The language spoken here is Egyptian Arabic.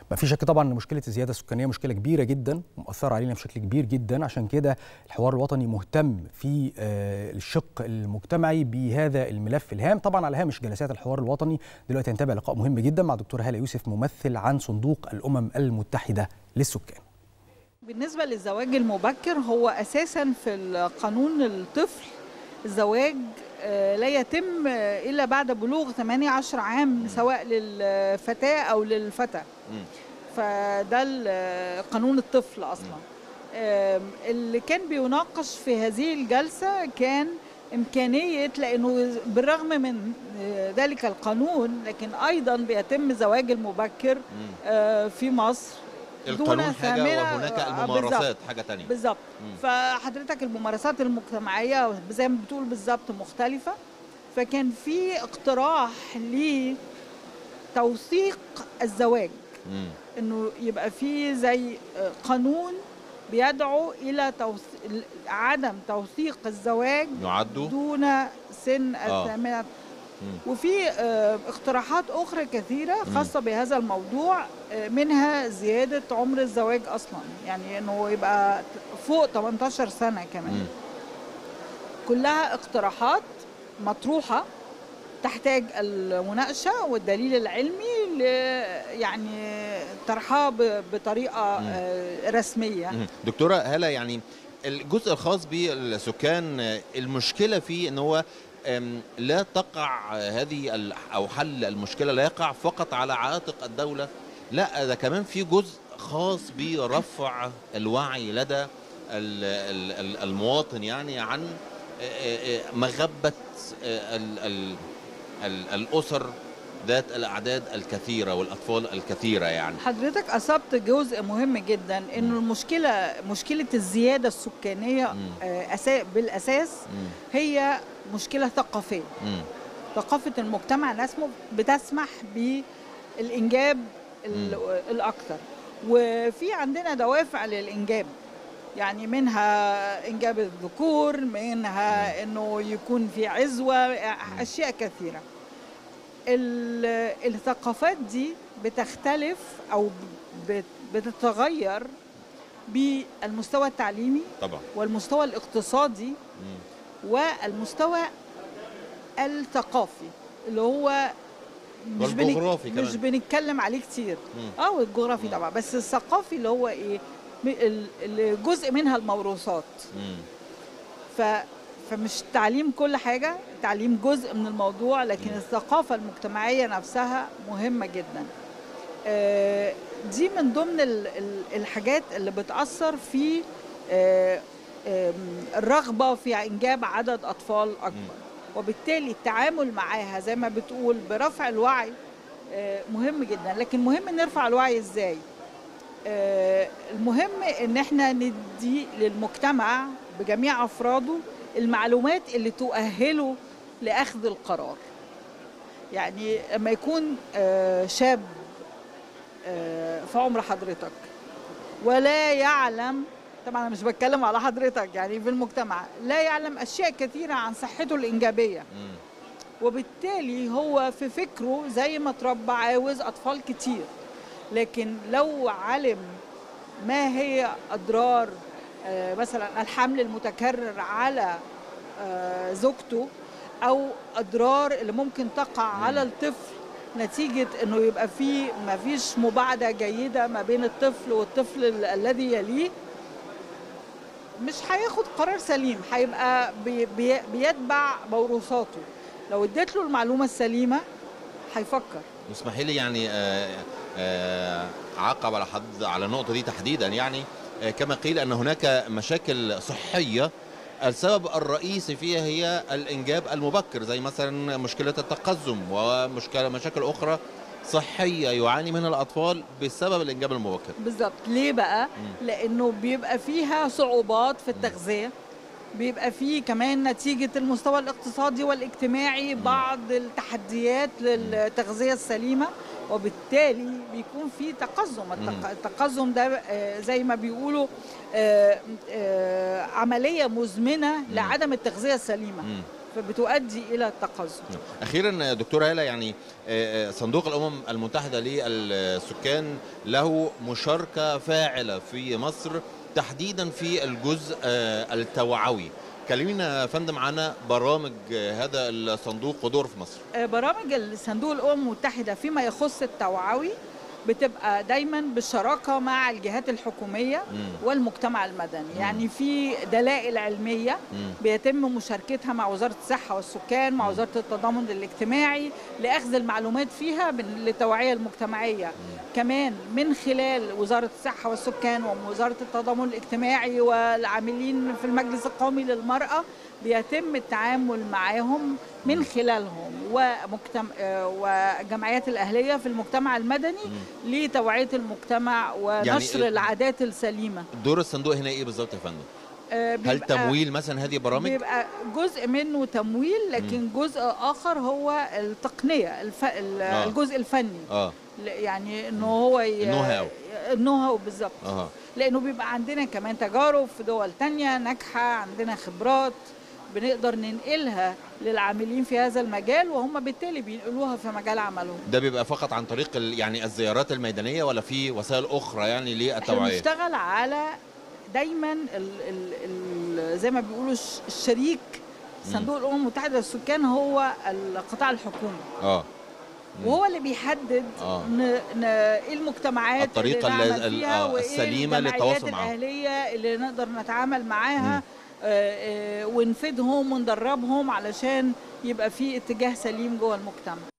ما في شك طبعا ان مشكله الزياده السكانيه مشكله كبيره جدا ومؤثره علينا بشكل كبير جدا عشان كده الحوار الوطني مهتم في الشق المجتمعي بهذا الملف الهام طبعا على هامش جلسات الحوار الوطني دلوقتي هنتابع لقاء مهم جدا مع دكتور هاله يوسف ممثل عن صندوق الامم المتحده للسكان بالنسبه للزواج المبكر هو اساسا في قانون الطفل الزواج لا يتم الا بعد بلوغ 18 عام سواء للفتاه او للفتى فده قانون الطفل اصلا اللي كان بيناقش في هذه الجلسه كان امكانيه لانه بالرغم من ذلك القانون لكن ايضا بيتم زواج المبكر في مصر القانون حاجه وهناك الممارسات حاجه ثانيه بالظبط فحضرتك الممارسات المجتمعيه زي ما بتقول بالظبط مختلفه فكان في اقتراح لتوثيق الزواج مم. انه يبقى في زي قانون بيدعو الى توثيق عدم توثيق الزواج يعد دون سن الثامنه آه. وفي اقتراحات اخرى كثيره خاصه بهذا الموضوع منها زياده عمر الزواج اصلا يعني انه يبقى فوق 18 سنه كمان كلها اقتراحات مطروحه تحتاج المناقشه والدليل العلمي يعني طرحها بطريقه رسميه دكتوره هلا يعني الجزء الخاص بالسكان المشكله فيه ان هو لا تقع هذه او حل المشكله لا يقع فقط على عاتق الدوله لا ده كمان في جزء خاص برفع الوعي لدى المواطن يعني عن مغبه الاسر ذات الاعداد الكثيره والاطفال الكثيره يعني حضرتك اصبت جزء مهم جدا انه المشكله مشكله الزياده السكانيه أسا بالاساس هي مشكله ثقافيه مم. ثقافه المجتمع ناس بتسمح بالانجاب الاكثر وفي عندنا دوافع للانجاب يعني منها انجاب الذكور منها انه يكون في عزوه اشياء كثيره الثقافات دي بتختلف او بتتغير بالمستوى التعليمي طبعا والمستوى الاقتصادي مم. والمستوى الثقافي اللي هو مش والجغرافي بنك... مش بنتكلم عليه كتير اه والجغرافي طبعا بس الثقافي اللي هو ايه جزء منها الموروثات ف فمش تعليم كل حاجه تعليم جزء من الموضوع لكن مم. الثقافه المجتمعيه نفسها مهمه جدا آه دي من ضمن الحاجات اللي بتاثر في آه الرغبة في إنجاب عدد أطفال أكبر وبالتالي التعامل معاها زي ما بتقول برفع الوعي مهم جدا لكن مهم نرفع الوعي إزاي المهم إن احنا ندي للمجتمع بجميع أفراده المعلومات اللي تؤهله لأخذ القرار يعني لما يكون شاب في عمر حضرتك ولا يعلم طبعا انا مش بتكلم على حضرتك يعني في المجتمع لا يعلم اشياء كثيره عن صحته الانجابيه م. وبالتالي هو في فكره زي ما اتربى عاوز اطفال كتير لكن لو علم ما هي اضرار آه مثلا الحمل المتكرر على آه زوجته او اضرار اللي ممكن تقع م. على الطفل نتيجة انه يبقى في ما فيش مباعدة جيدة ما بين الطفل والطفل الذي يليه مش هياخد قرار سليم هيبقى بي بي بيتبع موروثاته لو اديت له المعلومه السليمه هيفكر اسمحي لي يعني آآ آآ عقب على حد على النقطه دي تحديدا يعني كما قيل ان هناك مشاكل صحيه السبب الرئيسي فيها هي الانجاب المبكر زي مثلا مشكله التقزم ومشكله مشاكل اخرى صحيه يعاني منها الاطفال بسبب الانجاب المبكر بالظبط ليه بقى م. لانه بيبقى فيها صعوبات في التغذيه بيبقى فيه كمان نتيجة المستوى الاقتصادي والاجتماعي بعض التحديات للتغذية السليمة وبالتالي بيكون في تقزم التقزم ده زي ما بيقولوا عملية مزمنة لعدم التغذية السليمة فبتؤدي الى التقزم اخيرا دكتوره هاله يعني آه، آه، صندوق الامم المتحده للسكان له مشاركه فاعله في مصر تحديدا في الجزء آه، التوعوي كلمينا يا فندم عن برامج آه، هذا الصندوق ودور في مصر آه، برامج الصندوق الامم المتحده فيما يخص التوعوي بتبقى دايما بالشراكه مع الجهات الحكوميه مم. والمجتمع المدني يعني في دلائل علميه مم. بيتم مشاركتها مع وزاره الصحه والسكان مع وزاره التضامن الاجتماعي لاخذ المعلومات فيها بال- للتوعيه المجتمعيه كمان من خلال وزاره الصحه والسكان ووزاره التضامن الاجتماعي والعاملين في المجلس القومي للمراه بيتم التعامل معاهم من خلالهم ومجتمع والجمعيات الاهليه في المجتمع المدني لتوعيه المجتمع ونشر إيه؟ العادات السليمه دور الصندوق هنا ايه بالظبط يا فندم آه، هل بيبقى- تمويل مثلا هذه البرامج بيبقى جزء منه تمويل لكن جزء اخر هو التقنيه الف... ال- آه. الجزء الفني اه ل- يعني انه هو ي... النو هاو. النو هاو بالظبط اه لانه بيبقى عندنا كمان تجارب في دول تانية ناجحه عندنا خبرات بنقدر ننقلها للعاملين في هذا المجال وهم بالتالي بينقلوها في مجال عملهم ده بيبقى فقط عن طريق ال- يعني الزيارات الميدانيه ولا في وسائل اخرى يعني احنا للتوعيه بنشتغل على دايما ال ال ال زي ما بيقولوا الش- الشريك صندوق الامم المتحده للسكان هو القطاع الحكومي اه وهو اللي بيحدد آه. ن... ن... ايه المجتمعات الطريقة اللي اللي- نعمل ال- فيها آه، وايه السليمة الجمعيات للتواصل معاهم. الاهليه اللي نقدر نتعامل معاها آه، آه، ونفيدهم وندربهم علشان يبقى في اتجاه سليم جوه المجتمع